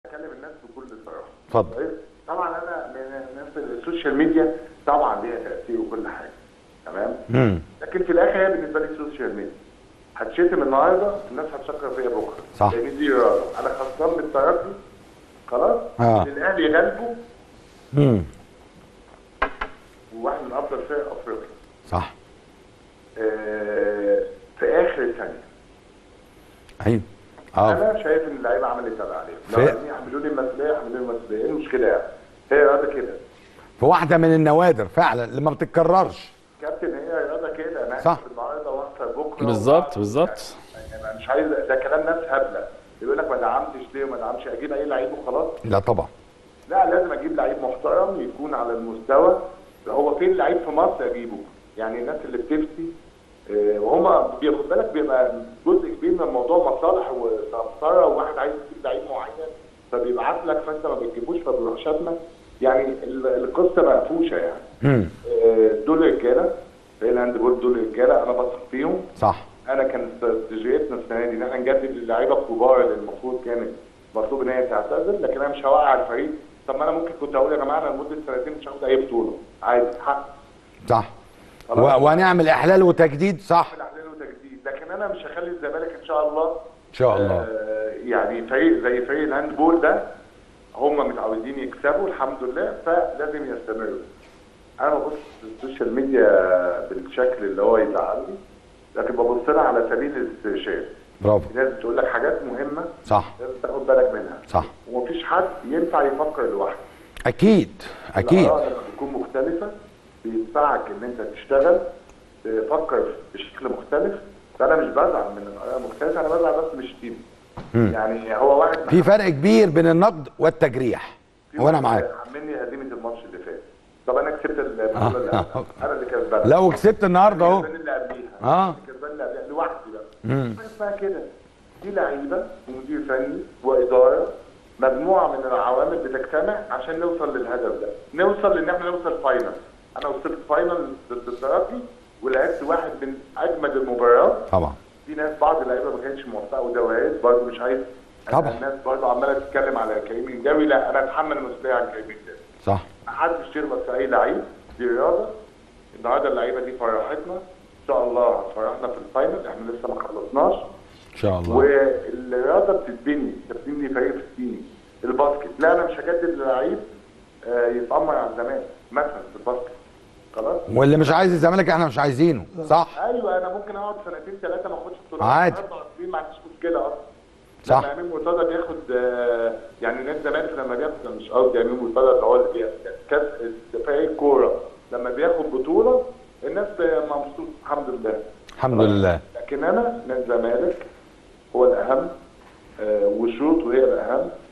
اكلم الناس بكل صراحه اتفضل طيب طبعا انا من الناس السوشيال ميديا طبعا ليها تاثير وكل حاجه تمام امم لكن في الاخر هي بالنسبه لي السوشيال ميديا هتشتم النهارده الناس هتشكر فيا بكره صح. لان دي رياضه انا خسران بالترجي خلاص آه. إن الاهلي غلبه امم وواحد من افضل فرق افريقيا صح آه، في اخر ثانيه ايوه اه انا شايف ان اللعيبه عملت اللي عليهم لو في- عايزين يحملوا لي المسؤوليه يحملوا لي المسؤوليه ايه المشكله يعني هي رياضه كده في واحده من النوادر فعلا اللي ما بتتكررش كابتن هي رياضه كده انا صح. هكسب النهارده واخسر بكره بالظبط بالظبط يعني انا مش عايز ده كلام ناس هبله يقول لك ما دعمتش ليه وما دعمش اجيب اي لعيب وخلاص لا طبعا لا لازم اجيب لعيب محترم يكون على المستوى هو فين لعيب في مصر اجيبه يعني الناس اللي بتفتي آه، وهما بياخد بالك بيبقى جزء كبير من الموضوع مصالح وسمسره وواحد عايز يجيب لعيب معين فبيبعت لك فانت ما بتجيبوش فبيروح شاتمك يعني ال- القصه مقفوشه يعني امم آه، دول رجاله زي الهاند بول دول رجاله انا بثق فيهم صح انا كان استراتيجيتنا السنه دي ان احنا نجدد للعيبه الكبار اللي المفروض كانت مطلوب ان هي تعتزل لكن انا مش هوقع الفريق طب ما انا ممكن كنت اقول يا جماعه انا لمده سنتين مش هاخد اي بطوله عادي حق صح خلاص. و... ونعمل احلال وتجديد صح اعمل اعلان وتجديد لكن انا مش هخلي الزمالك ان شاء الله ان شاء الله آه يعني فريق زي فريق الهاند بول ده هم متعودين يكسبوا الحمد لله فلازم يستمروا انا ببص السوشيال ميديا بالشكل اللي هو يزعلني لكن ببص لها على سبيل الاسترشاد برافو في ناس بتقول لك حاجات مهمه صح لازم تاخد بالك منها صح ومفيش حد ينفع يفكر لوحده اكيد اكيد الآراء لما بتكون مختلفه بيدفعك ان انت تشتغل تفكر بشكل مختلف فانا مش بزعل من الاراء المختلفه انا بزعل بس مش تيم يعني هو واحد في فرق كبير بين النقد والتجريح في وانا واحد معاك عملني هزيمه الماتش اللي فات طب انا كسبت البطوله اللي قبلها. انا اللي كسبان لو كسبت النهارده اهو الكسبان اللي قبليها آه. الكسبان اللي قبليها لوحدي بقى حاجه اسمها كده دي لعيبه ومدير فني واداره مجموعه من العوامل بتجتمع عشان نوصل للهدف ده نوصل لان احنا نوصل فاينل انا وصلت فاينل ضد الترجي ولعبت واحد من اجمد المباريات طبعا في ناس بعض اللعيبه ما كانتش موفقه وده وارد برضه مش عايز طبعا. الناس برضه عماله تتكلم على كريم الجاوي لا انا اتحمل المسؤوليه عن كريم الجاوي صح محدش يغلط في اي لعيب دي رياضه النهارده اللعيبه دي فرحتنا ان شاء الله هتفرحنا في الفاينل احنا لسه ما خلصناش ان شاء الله والرياضه بتتبني بتبني فريق في التيم الباسكت لا انا مش هجدد للعيب آه، يتامر على الزمان مثلا في الباسكت خلاص واللي مش عايز الزمالك احنا مش عايزينه صح ايوه انا ممكن اقعد سنتين ثلاثه ما اخدش بطولات عادي. اربع سنين ما عنديش مشكله اصلا صح. لما امين مرتضى بياخد آه، يعني نادي الزمالك لما بياخد مش قصدي امين مرتضى اللي هو اللي بياخد كاس فريق الكوره لما بياخد بطوله الناس مبسوطه الحمد لله الحمد لله لكن انا نادي الزمالك هو الاهم آه، وشروطه هي الاهم